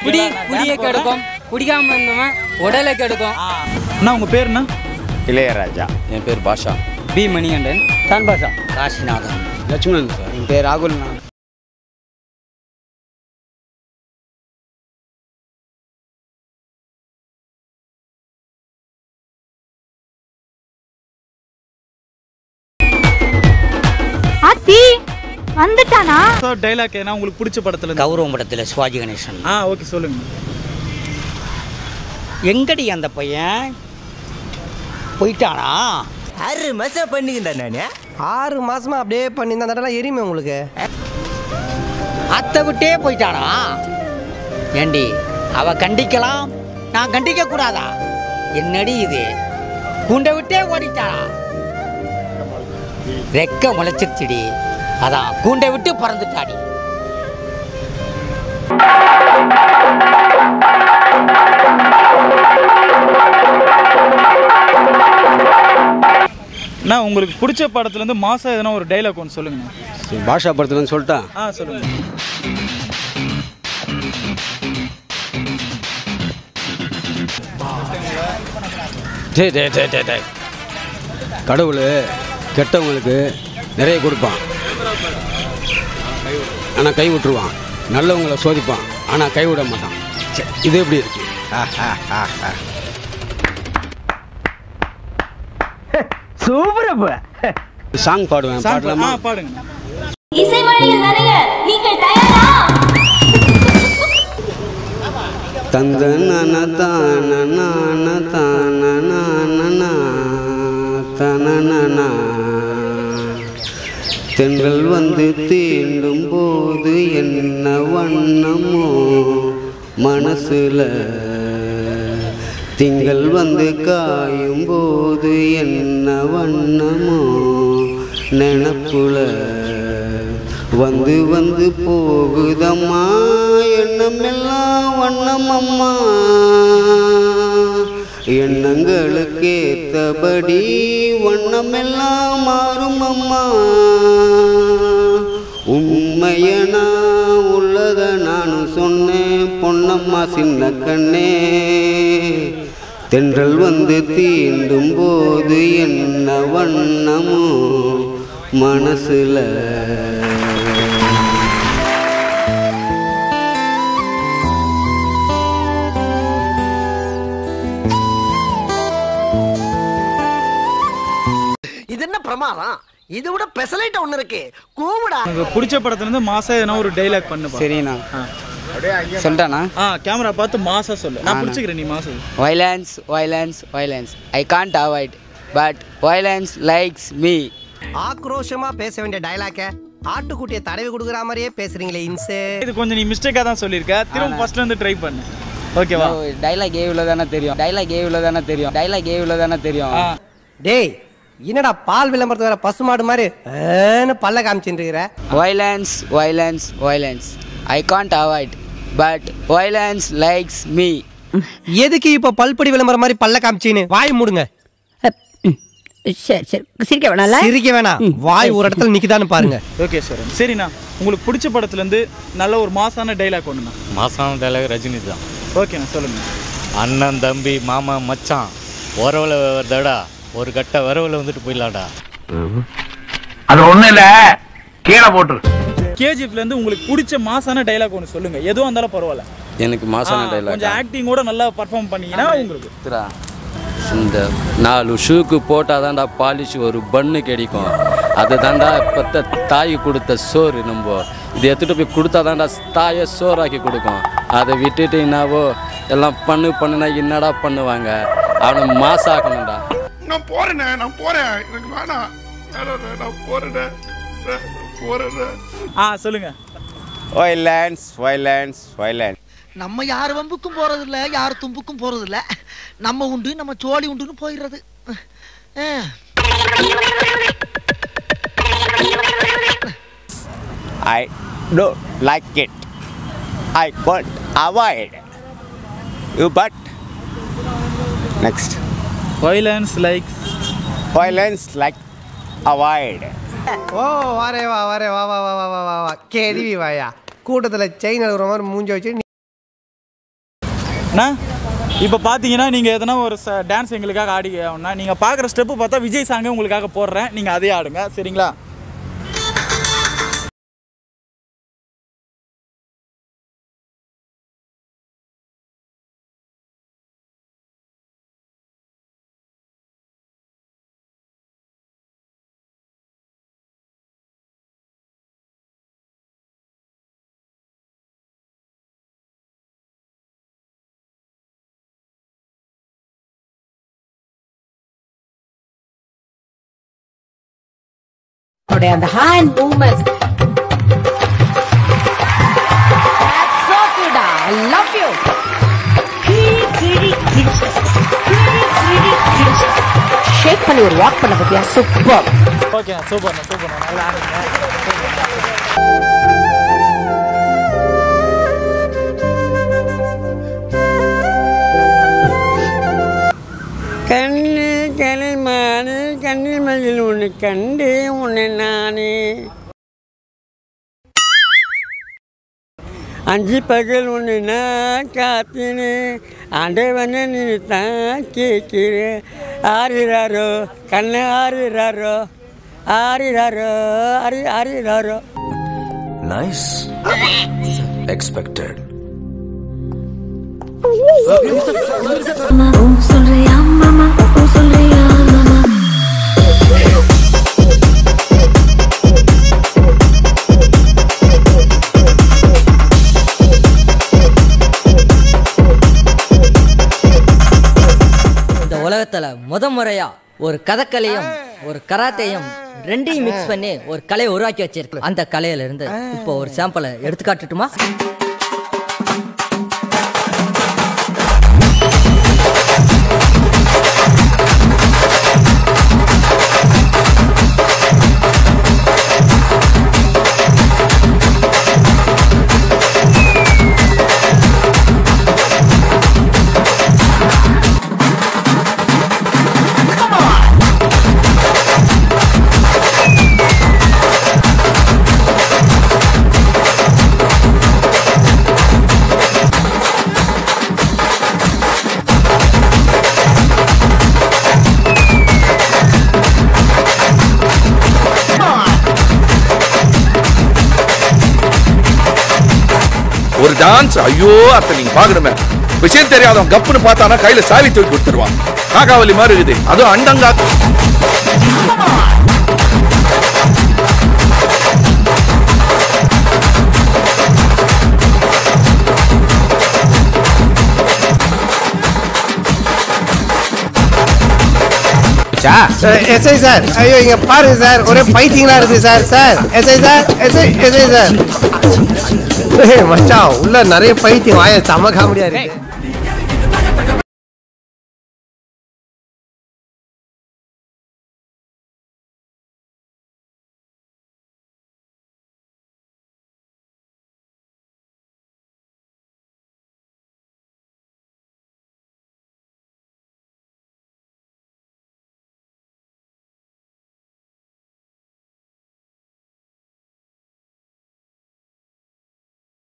குடி குடியை கெடுக்கும் குடிக்காம இருந்தவன் உடலை கெடுக்கும் அண்ணா உங்கள் பேர் என்ன இளையராஜா என் பேர் பாஷா பி மணிகண்டன் தான் பாஷா காசிநாதன் லட்சுமணன் சார் என் பேர் ராகுல் ஆத்தி வந்துட்டானா சார் டைலாக் ஏன்னா உங்களுக்கு பிடிச்ச படத்துல இருந்து. கௌரவம் படத்தில் சிவாஜி கணேசன் ஆ ஓகே சொல்லுங்க எங்கடி அந்த பையன் போயிட்டானா ஆறு மாசம் பண்ணிக்கிட்டா நானே ஆறு மாசமா அப்படியே பண்ணி அந்த இடம்லாம் எரியுமே உங்களுக்கு அத்தை விட்டே போயிட்டானா ஏண்டி அவ கண்டிக்கலாம் நான் கண்டிக்க கூடாதா என்னடி இது கூண்டை விட்டே ஓடிட்டானா ரெக்க முளைச்சிருச்சுடி அதான் கூண்டை விட்டு பறந்துட்டாடி அண்ணா உங்களுக்கு பிடிச்ச படத்துல இருந்து மாசம் எதனா ஒரு டைலாக் ஒன்று சொல்லுங்கண்ணா பாஷா படத்துலன்னு சொல்லிட்டேன் ஆ சொல்லுங்க டே டே டே டே டே கடவுள் கெட்டவங்களுக்கு நிறைய கொடுப்பான் ஆனால் கை விட்டுருவான் நல்லவங்களை சோதிப்பான் ஆனால் கை விட மாட்டான் ச்சே, இது எப்படி இருக்கு ஆ, ஆ, ஆ, ஆ. சாங் பாடுவேன் சாங் பாடலாமா ஆ பாடுங்கண்ணா இசைமணியில் நிறைய நீங்கள் தயாரா தந்த நன தான நான தான நான தனனா தென்றல் வந்து தீண்டும் போது என்ன வண்ணமோ மனசுல திங்கள் வந்து காயும் போது என்ன வண்ணமோ நினப்புல வந்து வந்து போகுதம்மா எண்ணமெல்லாம் வண்ணமம்மா எண்ணங்களுக்கேத்தபடி வண்ணமெல்லாம் மாறும் அம்மா உண்மையனா உள்ளத நானும் சொன்னேன் பொன்னம்மா சின்ன கண்ணே தென்றல் வந்து தீண்டும் போது என்ன வண்ணமோ மனசுல இது என்ன பிரமாதம் இது விட பெசலைட் ஒண்ணு இருக்கு கூவுடா உங்களுக்கு பிடிச்ச படத்துல இருந்து மாசம் எதனா ஒரு டைலாக் பண்ணுப்பா சரிண்ணா ஆ. சொல்லிட்டானா ஆ கேமரா பார்த்து மாசம் சொல்லு நான் பிடிச்சிக்கிறேன் நீ மாசம் violence violence violence I can't avoid but violence likes me ஆக்ரோஷமா பேச வேண்டிய டயலாக்க ஆட்டுக்குட்டியை தடவி கொடுக்குற மாதிரியே பேசுறீங்களே இன்சே இது கொஞ்சம் நீ மிஸ்டேக்காக தான் சொல்லியிருக்க திரும்ப ஃபர்ஸ்ட்ல இருந்து ட்ரை பண்ணு ஓகேவா டைலாக் ஏ இவ்வளோ தானே தெரியும் டைலாக் ஏ இவ்வளோ தானே தெரியும் டைலாக் ஏ இவ்வளோ தானே தெரியும் ஆ டேய் என்னடா பால் விளம்பரத்து வேற பசுமாடு மாதிரி ஏன்னு பல்ல காமிச்சுட்டு இருக்கிற violence violence violence I can't avoid but violence likes me எதுக்கு இப்ப பல்படி விளம்பரம் மாதிரி பல்ல காமிச்சின்னு வாய் மூடுங்க சரி சரி சிரிக்க வேணாம்ல சிரிக்க வேணாம் வாய் ஒரு இடத்துல நிக்குதான்னு பாருங்க ஓகே சார் சரிண்ணா உங்களுக்கு பிடிச்ச படத்துல இருந்து நல்ல ஒரு மாசான டைலாக் ஒன்றுண்ணா மாசான டைலாக் ரஜினி தான் ஓகேண்ணா சொல்லுங்க அண்ணன் தம்பி மாமா மச்சான் உறவுல வருதாடா ஒரு கட்ட வரவுல வந்துட்டு போயிடலாம்டா அது ஒண்ணும் இல்ல கீழே போட்டுரு கேஜிஎஃப்ல இருந்து உங்களுக்கு பிடிச்ச மாசான டைலாக் ஒன்று சொல்லுங்க எதுவும் இருந்தாலும் பரவாயில்ல எனக்கு ஆ, மாசான டைலாக் கொஞ்சம் ஆக்டிங்கோட நல்லா பர்ஃபார்ம் பண்ணீங்கன்னா உங்களுக்கு சித்ரா, இந்த நாலு ஷூக்கு போட்டால் தான்டா பாலிஷ் ஒரு பன்னு கிடைக்கும் அது தாண்டா பத்த தாய் கொடுத்த சோறு நம்ம இது எடுத்துகிட்டு போய் கொடுத்தா தாண்டா தாயை சோறாக்கி கொடுக்கும் அதை விட்டுட்டு என்னவோ எல்லாம் பண்ணு பண்ணுனா என்னடா பண்ணுவாங்க அவனை மாசாக்கணும்டா நான் போறேனே நான் போறேன் எனக்கு வேணாம் வேணாண்ணே, நான் போறேனே போறேனே ஆ சொல்லுங்க வைலன்ஸ் வைலன்ஸ் வைலன்ஸ் நம்ம யார் வம்புக்கும் போறது இல்ல யார் தும்புக்கும் போறது இல்ல நம்ம உண்டு நம்ம சோழி உண்டுன்னு போயிடுறது அஹ். I don't like it I can't avoid you but next violence likes violence like avoid ஓ வாரே வா வாரே வா வா வா வா வா வா வா கேள்வி வாயா கூட்டத்துல செயின் அழுகுற மாதிரி மூஞ்சி வச்சு அண்ணா இப்போ பார்த்தீங்கன்னா நீங்கள் எதனா ஒரு டான்ஸ் எங்களுக்காக ஆடி ஆகணும்னா நீங்கள் பார்க்குற ஸ்டெப்பு பார்த்தா விஜய் சாங்கே உங்களுக்காக போடுறேன் நீங்கள் அதே ஆடுங்க சரிங்களா அவருடைய அந்த hand movement so good ah. I love you. Shake பண்ணி ஒரு வாக் பண்ண பத்தியா சூப்பர் ஓகே சூப்பர் சூப்பர் நல்லா ஆடுங்க கண்ணு கண்ணில் மானு கண்ணில் மதில் உன்னை கண்டு உன்னை நானே அஞ்சு பகல் உன்னை நான் காத்தினு ஆண்டவனை நீ தான் கேட்கிற ஆறிறாரோ கண்ணு ஆறிறாரோ ஆறிறாரோ ஆறி ஆறிறாரோ Nice. Expected. சொல்றியா மாமா சொல்றியா மாமா இந்த உலகத்துல முத முறையா ஒரு கதக்கலையும் ஒரு கராத்தையும் ரெண்டையும் மிக்ஸ் பண்ணி ஒரு கலையை உருவாக்கி வச்சிருக்கு அந்த கலையில இருந்து இப்போ ஒரு சாம்பிளை எடுத்து காட்டுட்டுமா ஒரு டான்ஸ் ஐயோ அத்தை நீங்க பாக்கணுமே விஷயம் தெரியாதவன் கப்புன்னு பார்த்தானா கையில சாவி தூக்கி கொடுத்துருவான் காக்காவலி மாதிரி இருக்குது அதுவும் அண்டங்கா எஸ்ஐ சார் ஐயோ இங்க பாருங்க சார் ஒரே பைத்தியங்களா இருக்கு sir sir SI sir SI SI sir ஏய், மச்சான் உள்ள நிறைய பைத்தியம் வாய செம காமெடியா இருக்கு